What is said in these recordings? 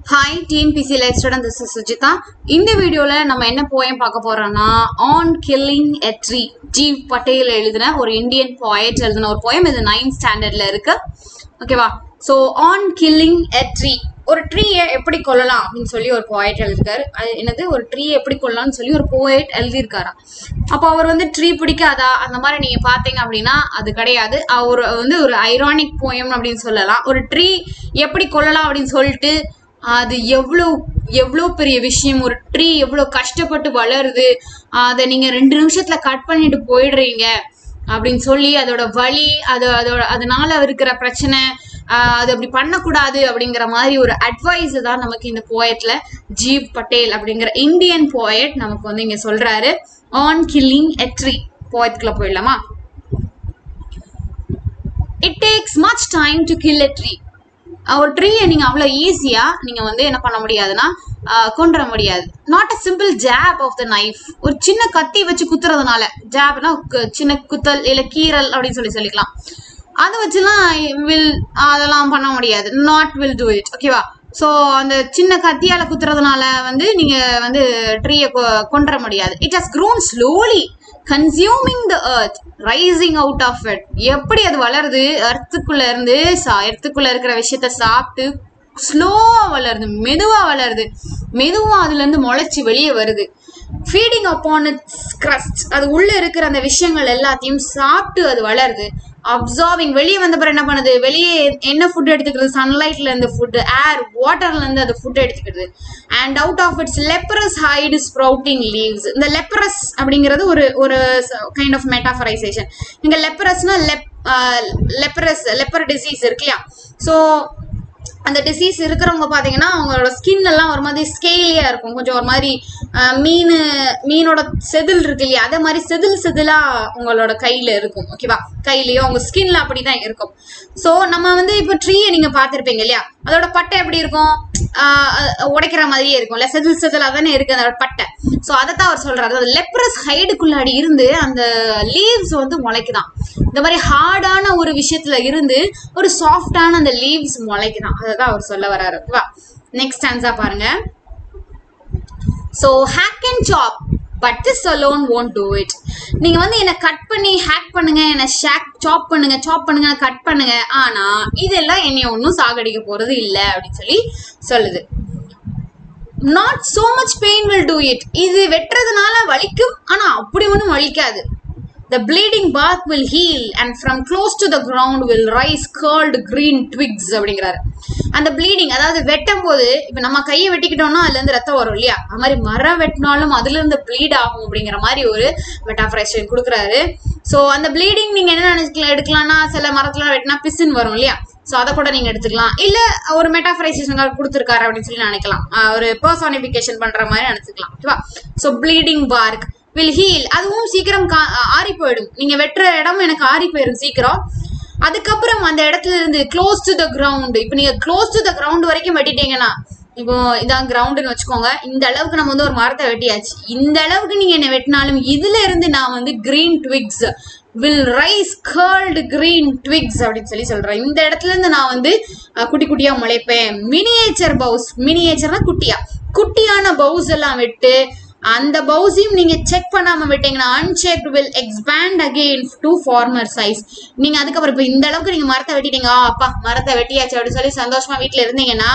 hi TNPSC life student this is Sujitha இந்த வீடியோவில் நம்ம என்ன போயம் பார்க்க போறோம்னா on killing a tree Gieve Patel எழுதின ஒரு இந்தியன் போயட் எழுதின ஒரு போயம் இது நைன்த் ஸ்டாண்டர்ட்ல இருக்கு ஓகேவா so on killing a tree ஒரு ட்ரீயை எப்படி கொல்லலாம் அப்படின்னு சொல்லி ஒரு போயட் எழுதிருக்காரு அது என்னது ஒரு ட்ரீ எப்படி கொல்லலாம்னு சொல்லி ஒரு போயட் எழுதியிருக்காராம் அப்போ அவர் வந்து ட்ரீ பிடிக்காதா அந்த மாதிரி நீங்க பாத்தீங்க அப்படின்னா அது கிடையாது அவர் வந்து ஒரு ஐரானிக் போயம் அப்படின்னு சொல்லலாம் ஒரு ட்ரீ எப்படி கொல்லலாம் அப்படின்னு சொல்லிட்டு அது எவ்வளோ எவ்வளோ பெரிய விஷயம் ஒரு ட்ரீ எவ்வளோ கஷ்டப்பட்டு வளருது அதை நீங்க ரெண்டு நிமிஷத்துல கட் பண்ணிட்டு போயிடுறீங்க அப்படின்னு சொல்லி அதோட வலி அது அதோட அதனால இருக்கிற பிரச்சனை ஆஹ் அது அப்படி பண்ணக்கூடாது அப்படிங்கிற மாதிரி ஒரு அட்வைஸ் தான் நமக்கு இந்த போயட்ல ஜீவ் பட்டேல் அப்படிங்கிற இந்தியன் போயட் நமக்கு வந்து இங்க சொல்றாரு ஆன் கில்லிங் எ ட்ரீ போயத்துக்குள்ள போயிடலாமா it takes much time to kill a tree ஒரு ட்ரீயை நீங்கள் அவ்வளோ ஈஸியாக நீங்கள் வந்து என்ன பண்ண முடியாதுன்னா ஆஹ் கொண்டுற முடியாது not a simple job of the knife ஒரு சின்ன கத்தி வச்சு குத்துறதுனால ஜாப்னா சின்ன குத்தல் இல்லை கீறல் அப்படின்னு சொல்லி சொல்லிக்கலாம் அதை வச்சுலாம் வில் அதெல்லாம் பண்ண முடியாது நாட் வில் டூ இட் ஓகேவா ஸோ அந்த சின்ன கத்தியால் குத்துறதுனால வந்து நீங்கள் வந்து ட்ரீயை கொண்டுற முடியாது it has grown slowly consuming the earth rising out of it எப்படி அது வளருது எர்த்துக்குள்ள இருந்து எர்த்துக்குள்ள இருக்கிற விஷயத்த சாப்பிட்டு ஸ்லோவா வளருது மெதுவா வளருது மெதுவா அதுல இருந்து முளைச்சு வெளியே வருது ஃபீடிங் அப்பான் இட்ஸ் crust அது உள்ள இருக்கிற அந்த விஷயங்கள் எல்லாத்தையும் சாப்பிட்டு அது வளருது அப்சார்பிங் வெளியே வந்த பிறகு என்ன பண்ணுது வெளியே என்ன ஃபுட் எடுத்துக்கிறது சன்லைட்ல இருந்து ஃபுட் ஏர் வாட்டர்ல இருந்து அது ஃபுட் எடுத்துக்கிறது and out of its leprous hide sprouting leaves இந்த லெப்பரஸ் அப்படிங்கிறது ஒரு ஒரு கைண்ட் ஆஃப் மெட்டாஃபரைசேஷன் இங்க லெப்பரஸ்னா லெப் லெப்பரஸ் லெப்பர் டிசீஸ் இருக்கு இல்லையா ஸோ அந்த டிசீஸ் இருக்கிறவங்க பார்த்தீங்கன்னா அவங்களோட ஸ்கின் எல்லாம் ஒரு மாதிரி ஸ்கேலியாக இருக்கும் கொஞ்சம் ஒரு மாதிரி ஆஹ், மீன் மீனோட செதில் இருக்கு இல்லையா அதே மாதிரி செதில் செதிலாக உங்களோட கையில் இருக்கும் ஓகேவா கையிலயோ உங்க ஸ்கின்ல அப்படி தான் இருக்கும் ஸோ நம்ம வந்து இப்போ ட்ரீயை நீங்கள் பார்த்துருப்பீங்க இல்லையா அதோட பட்டை எப்படி இருக்கும் ஆஹ், அஹ், உடைக்கிற மாதிரியே இருக்கும்ல செதில் செதிலாக தானே இருக்கு அதோட பட்டை ஸோ அதை தான் அவர் சொல்றாரு அது லெப்ரஸ் ஹைடுக்குள்ளாடி இருந்து அந்த லீவ்ஸ் வந்து முளைக்குதான் இந்த மாதிரி ஹார்டான ஒரு விஷயத்துல இருந்து ஒரு சாஃப்டான அந்த லீவ்ஸ் முளைக்குதான் அதை தான் அவர் சொல்ல வராரு ஓகேவா நெக்ஸ்ட் ஆன்சா பாருங்க so hack and chop but this alone won't do it நீங்க வந்து என்னை கட் பண்ணி ஹேக் பண்ணுங்க என்னை ஷேக் சாப் பண்ணுங்க சாப் பண்ணுங்க கட் பண்ணுங்க ஆனா இதெல்லாம் என்னைய ஒன்றும் சாகடிக்க போறது இல்லை அப்படின்னு சொல்லி சொல்லுது not so much pain will do it இது வெட்டுறதுனால வலிக்கும் ஆனா அப்படி ஒன்றும் வலிக்காது The bleeding bark will heal and from close to the ground will rise curled green twigs அப்படிங்கிறாரு அந்த ப்ளீடிங் அதாவது வெட்டும் போது இப்போ நம்ம கையை வெட்டிக்கிட்டோம்னா அதுல இருந்து ரத்தம் வரும் இல்லையா அது மாதிரி மரம் வெட்டினாலும் அதுல இருந்து ப்ளீட் ஆகும் அப்படிங்கிற மாதிரி ஒரு மெட்டாஃபரேஷன் கொடுக்குறாரு ஸோ அந்த ப்ளீடிங் நீங்க என்ன நினைக்கலாம் எடுக்கலாம்னா சில மரத்துல வெட்டினா பிசின் வரும் இல்லையா ஸோ அதை கூட நீங்க எடுத்துக்கலாம் இல்ல ஒரு மெட்டாஃபரைசேஷன் கொடுத்துருக்காரு அப்படின்னு சொல்லி நினைக்கலாம் ஆஹ் ஒரு பர்சானிபிகேஷன் பண்ற மாதிரி நினைச்சுக்கலாம் ஓகேவா so bleeding bark will heal அதுவும் சீக்கிரம் கா- ஆறி போயிடும் நீங்க வெட்டுற இடம் எனக்கு ஆறி போயிடும் சீக்கிரம் அதுக்கப்புறம் அந்த இடத்துல இருந்து க்ளோஸ் டு த கிரவுண்ட் இப்போ நீங்க க்ளோஸ் டு த கிரவுண்ட் வரைக்கும் வெட்டிட்டீங்கன்னா இப்போ இதான் கிரவுண்டுன்னு வச்சுக்கோங்க இந்த அளவுக்கு நம்ம வந்து ஒரு மரத்தை வெட்டியாச்சு இந்த அளவுக்கு நீங்க என்ன வெட்டினாலும் இதுல இருந்து நான் வந்து green twigs will rise curled green twigs அப்படின்னு சொல்லி சொல்றேன் இந்த இடத்துல இருந்து நான் வந்து அஹ், குட்டி குட்டியா முளைப்பேன் மினியேச்சர் பவுஸ் மினியேச்சர்னா குட்டியா குட்டியான பவுஸ் எல்லாம் விட்டு அந்த பவுஸையும் நீங்க செக் பண்ணாம விட்டீங்கன்னா unchecked will expand again to former size நீங்க அதுக்கப்புறம் இப்போ இந்த அளவுக்கு நீங்க மரத்தை வெட்டிட்டீங்க ஆ, அப்பா மரத்தை வெட்டியாச்சு அப்படின்னு சொல்லி சந்தோஷமா வீட்ல இருந்தீங்கன்னா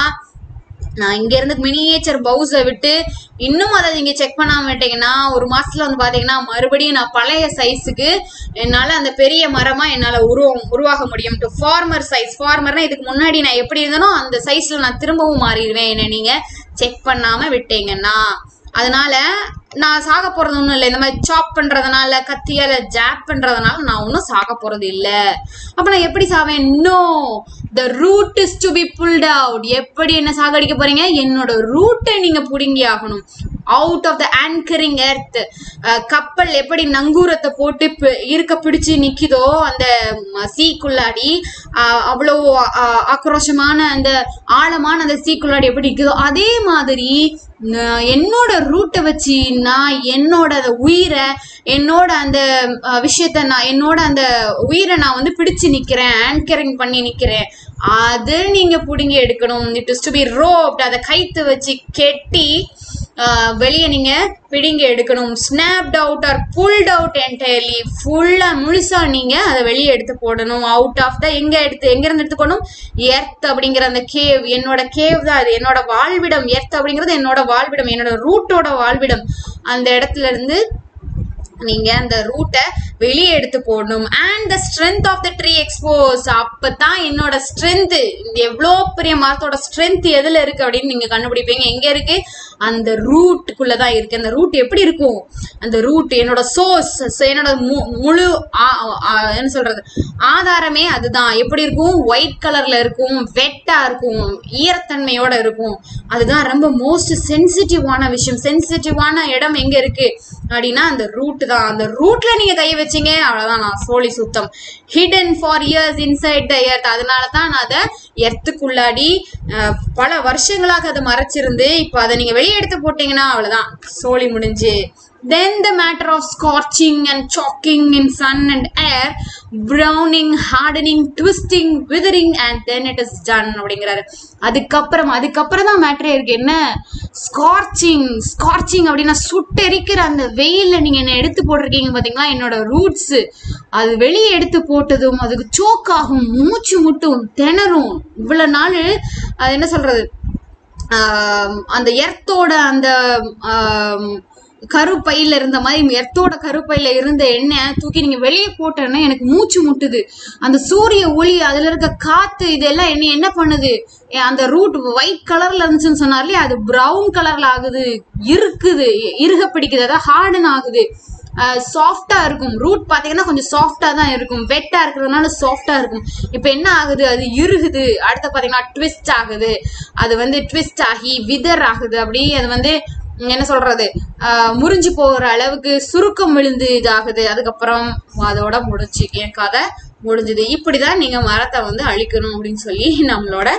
நான் இங்க இருந்து மினியேச்சர் பவுஸை விட்டு இன்னும் அதை நீங்க செக் பண்ணாம விட்டீங்கன்னா ஒரு மாசத்துல வந்து பாத்தீங்கன்னா மறுபடியும் நான் பழைய சைஸுக்கு என்னால அந்த பெரிய மரமா என்னால உருவம் உருவாக முடியும் டு ஃபார்மர் சைஸ் ஃபார்மர்னா இதுக்கு முன்னாடி நான் எப்படி இருந்தனோ அந்த சைஸ்ல நான் திரும்பவும் மாறிடுவேன் என்ன நீங்க செக் பண்ணாம விட்டீங்கன்னா அதனால நான் சாக போறது ஒன்றும் இல்லை இந்த மாதிரி சாப் பண்றதுனால கத்தியால ஜாப் பண்றதுனால நான் ஒன்றும் சாக போறது இல்லை அப்ப நான் எப்படி சாவேன் no the root is to be pulled out எப்படி என்ன சாகடிக்க போறீங்க என்னோட ரூட்டை நீங்க புடுங்கி ஆகணும் out of the anchoring earth கப்பல் எப்படி நங்கூரத்தை போட்டு பி- இருக்க பிடிச்சு நிக்குதோ அந்த சீக்குள்ளாடி அவ்வளோ அஹ், ஆக்ரோஷமான அந்த ஆழமான அந்த சீக்குள்ளாடி எப்படி நிக்குதோ அதே மாதிரி நான் என்னோட ரூட்டை வச்சு நான் என்னோட அந்த உயிரை என்னோட அந்த அஹ், விஷயத்த நான் என்னோட அந்த உயிரை நான் வந்து பிடிச்சு நிக்கிறேன் ஆங்கரிங் பண்ணி நிக்கிறேன் அது நீங்க புடுங்கி எடுக்கணும் it is to be roped அதை கைத்து வச்சு கெட்டி வெளியே நீங்க பிடுங்கி எடுக்கணும் snapped out or pulled out entirely ஃபுல்லா முழுசா நீங்க அதை வெளியே எடுத்து போடணும் அவுட் ஆஃப் த எங்க எடுத்து எங்க இருந்து எடுத்து போடணும் எர்த் அப்படிங்கிற அந்த கேவ் என்னோட கேவ் தான் அது என்னோட வாழ்விடம் எர்த் அப்படிங்கிறது என்னோட வாழ்விடம் என்னோட ரூட்டோட வாழ்விடம் அந்த இடத்துல இருந்து நீங்க அந்த ரூட்டை வெளியே எடுத்து போடணும் and the strength of the tree expose அப்பதான் என்னோட ஸ்ட்ரென்த் எவ்வளோ பெரிய மரத்தோட ஸ்ட்ரென்த் எதுல இருக்கு அப்படின்னு நீங்க கண்டுபிடிப்பீங்க எங்க இருக்கு அந்த ரூட்டுக்குள்ள தான் இருக்கு அந்த ரூட் எப்படி இருக்கும் அந்த ரூட் என்னோட சோர்ஸ் என்னோட மு- முழு ஆ- ஆ- என்ன சொல்றது ஆதாரமே அதுதான் எப்படி இருக்கும் ஒயிட் கலர்ல இருக்கும் வெட்டா இருக்கும் ஈரத்தன்மையோட இருக்கும் அதுதான் ரொம்ப மோஸ்ட் சென்சிட்டிவான விஷயம் சென்சிட்டிவான இடம் எங்க இருக்கு அப்படின்னா அந்த ரூட் தான் அந்த ரூட்ல நீங்க கை வச்சீங்க அவ்வளவுதான் நான் சோழி சுத்தம் hidden for years inside the earth அதனால தான் நான் அதை எர்த்துக்குள்ளாடி அஹ், பல வருஷங்களாக அதை மறைச்சிருந்து இப்போ அதை நீங்க வெளியே எடுத்து போட்டீங்கன்னா அவ்வளவுதான் சோழி முடிஞ்சு then the matter of scorching and chalking in sun and air browning hardening twisting withering and then it is done அப்படிங்கிறாரு அதுக்கப்புறம் அதுக்கப்புறம் தான் மேட்டரே இருக்கு என்ன ஸ்கார்ச்சிங் ஸ்கார்ச்சிங் அப்படின்னா சுட்டெரிக்கிற அந்த வெயில்ல நீங்க என்ன எடுத்து போட்டிருக்கீங்க பாத்தீங்களா என்னோட ரூட்ஸ் அது வெளியே எடுத்து போட்டதும் அதுக்கு சோக் ஆகும் மூச்சு முட்டும் திணறும் இவ்வளவு நாள் அது என்ன சொல்றது ஆம், அந்த எர்த்தோட அந்த ஆம், கருப்பையில இருந்த மாதிரி எர்த்தோட கருப்பையில இருந்த எண்ணெய் தூக்கி நீங்க வெளியே போட்டேன்னா எனக்கு மூச்சு முட்டுது அந்த சூரிய ஒளி அதுல இருக்க காத்து இதெல்லாம் என்ன என்ன பண்ணுது ஏ, அந்த ரூட் ஒயிட் கலர்ல இருந்துச்சுன்னு சொன்னார்லயே அது பிரவுன் கலர்ல ஆகுது இருக்குது இறுக பிடிக்குது அதாவது ஹார்டன் ஆகுது சாஃப்டா இருக்கும் ரூட் பாத்தீங்கன்னா கொஞ்சம் சாஃப்டா தான் இருக்கும் வெட்டா இருக்கிறதுனால சாஃப்டா இருக்கும் இப்ப என்ன ஆகுது அது இறுகுது அடுத்து பாத்தீங்கன்னா ட்விஸ்ட் ஆகுது அது வந்து ட்விஸ்ட் ஆகி விதர் ஆகுது அப்படி அது வந்து உம், என்ன சொல்றது ஆஹ் முறிஞ்சு போகிற அளவுக்கு சுருக்கம் விழுந்து இதாகுது அதுக்கப்புறம் அதோட முடிஞ்சு என் கதை முடிஞ்சுது இப்படிதான் நீங்க மரத்தை வந்து அழிக்கணும் அப்படின்னு சொல்லி நம்மளோட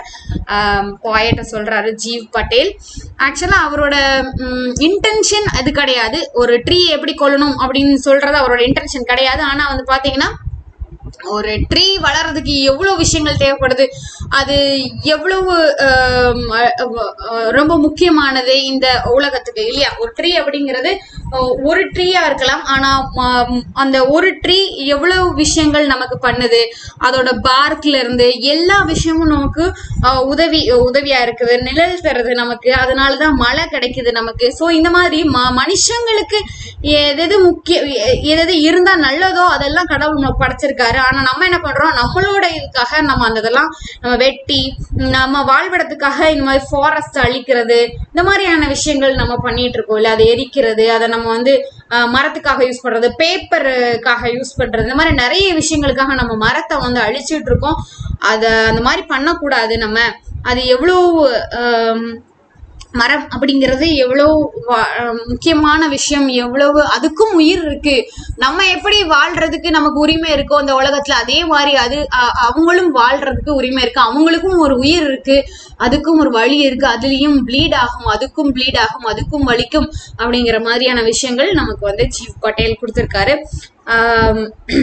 பாயட்ட சொல்றாரு ஜீவ் பட்டேல் ஆக்சுவலா அவரோட இன்டென்ஷன் அது கிடையாது ஒரு ட்ரீ எப்படி கொல்லணும் அப்படின்னு சொல்றது அவரோட இன்டென்ஷன் கிடையாது ஆனா வந்து பாத்தீங்கன்னா ஒரு ட்ரீ வளர்றதுக்கு எவ்வளவு விஷயங்கள் தேவைப்படுது அது எவ்வளவு ஆம், அ- அ- ரொம்ப முக்கியமானது இந்த உலகத்துக்கு இல்லையா ஒரு ட்ரீ அப்படிங்கிறது அஹ், ஒரு ட்ரீயா இருக்கலாம் ஆனா ம- அந்த ஒரு ட்ரீ எவ்வளவு விஷயங்கள் நமக்கு பண்ணுது அதோட பார்க்ல இருந்து எல்லா விஷயமும் நமக்கு அஹ், உதவி உதவியா இருக்குது நிழல் தருது நமக்கு அதனாலதான் மழை கிடைக்குது நமக்கு சோ இந்த மாதிரி ம- மனுஷங்களுக்கு எது எது முக்கிய எ- எது எது இருந்தா நல்லதோ அதெல்லாம் கடவுள் நமக்கு படைச்சிருக்காரு ஆனா நம்ம என்ன பண்றோம் நம்மளோட இதுக்காக நம்ம அந்த இதெல்லாம் நம்ம வெட்டி நம்ம வாழ்விடத்துக்காக இந்த மாதிரி ஃபாரஸ்ட் அழிக்கிறது இந்த மாதிரியான விஷயங்கள் நம்ம பண்ணிட்டு இருக்கோம் இல்ல அதை எரிக்கிறது அதை நம்ம வந்து அஹ், மரத்துக்காக யூஸ் பண்றது பேப்பருக்காக யூஸ் பண்றது இந்த மாதிரி நிறைய விஷயங்களுக்காக நம்ம மரத்தை வந்து அழிச்சிட்டு இருக்கோம் அதை அந்த மாதிரி பண்ணக்கூடாது நம்ம அது எவ்வளோ ஆம், மரம் அப்படிங்கிறது எவ்வளவு வா- அஹ் முக்கியமான விஷயம் எவ்வளவு அதுக்கும் உயிர் இருக்கு நம்ம எப்படி வாழ்றதுக்கு நமக்கு உரிமை இருக்கோ இந்த உலகத்துல அதே மாதிரி அது அ- அவங்களும் வாழ்றதுக்கு உரிமை இருக்கு அவங்களுக்கும் ஒரு உயிர் இருக்கு அதுக்கும் ஒரு வழி இருக்கு அதுலயும் ப்ளீட் ஆகும் அதுக்கும் ப்ளீட் ஆகும் அதுக்கும் வலிக்கும் அப்படிங்கிற மாதிரியான விஷயங்கள் நமக்கு வந்து சீஃப் பட்டேல் கொடுத்திருக்காரு ஆம்,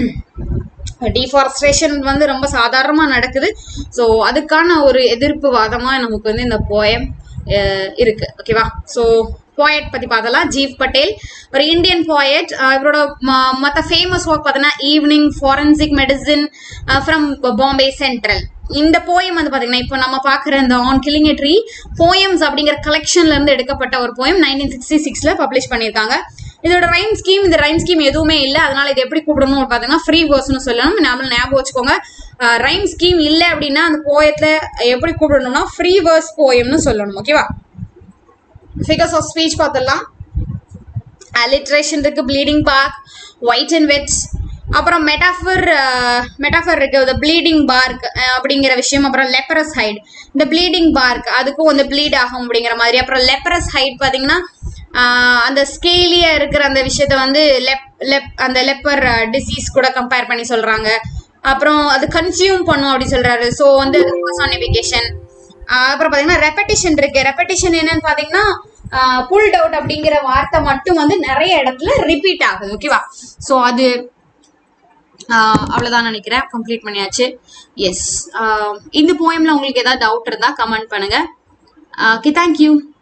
டிஃபாரஸ்ட்ரேஷன் வந்து ரொம்ப சாதாரணமாக நடக்குது ஸோ அதுக்கான ஒரு எதிர்ப்பு வாதமாக நமக்கு வந்து இந்த போயம் இருக்கு ஓகேவா ஸோ போயட் பத்தி பார்த்தலாம் ஜீவ் பட்டேல் ஒரு இந்தியன் போயட் இவரோட ம- மத்த ஃபேமஸ் ஒர்க் பார்த்தீங்கன்னா evening forensic medicine from Bombay central இந்த போயம் வந்து பாத்தீங்கன்னா இப்போ நம்ம பார்க்குற இந்த ஆன் கில்லிங் ட்ரீ போயம்ஸ் அப்படிங்கிற கலெக்ஷன்ல இருந்து எடுக்கப்பட்ட ஒரு போயம் நைன்டீன் சிக்ஸ்டி சிக்ஸ்ல பப்ளிஷ் பண்ணியிருக்காங்க இதோட ரைம் ஸ்கீம் இந்த ரைம் ஸ்கீம் எதுவுமே இல்லை அதனால இது எப்படி கூப்பிடணும் பார்த்தீங்கன்னா ஃப்ரீ வேர்ஸ்னு சொல்லணும் நாம ஞாபகம் வச்சுக்கோங்க ரைம் ஸ்கீம் இல்லை அப்படின்னா அந்த போயத்தை எப்படி கூப்பிடணும்னா ஃப்ரீ வேர்ஸ் போயம்னு சொல்லணும் ஓகேவா ஃபிகர்ஸ் ஆஃப் ஸ்பீச் பார்த்துடலாம் அலிட்ரேஷன் இருக்கு bleeding bark white and wets அப்புறம் மெட்டாஃபர் மெட்டாஃபர் இருக்கு இந்த ப்ளீடிங் பார்க் அப்படிங்கிற விஷயம் அப்புறம் லெப்பரஸ் ஹைட் இந்த ப்ளீடிங் பார்க் அதுக்கும் வந்து ப்ளீட் ஆகும் அப்படிங்கிற மாதிரி அப்புறம் லெப்பரஸ் ஹைட் பார்த்தீங்கன்னா ஆஹ் அந்த ஸ்கேலியா இருக்கிற அந்த விஷயத்த வந்து லெப் லெப் அந்த லெப்பர் டிசீஸ் கூட கம்பேர் பண்ணி சொல்றாங்க அப்புறம் அது கன்சியூம் பண்ணும் அப்படி சொல்றாரு ஸோ வந்து பர்சானிஃபிகேஷன் அப்புறம் பாத்தீங்கன்னா ரெப்படிஷன் இருக்கு ரெப்படிஷன் என்னன்னு பாத்தீங்கன்னா புல் அவுட் அப்படிங்கிற வார்த்தை மட்டும் வந்து நிறைய இடத்துல ரிப்பீட் ஆகுது ஓகேவா ஸோ அது அவ்வளோதான் நினைக்கிறேன் கம்ப்ளீட் பண்ணியாச்சு எஸ் இந்த போயமில் உங்களுக்கு ஏதாவது டவுட் இருந்தால் கமெண்ட் பண்ணுங்க ஓகே தேங்க்யூ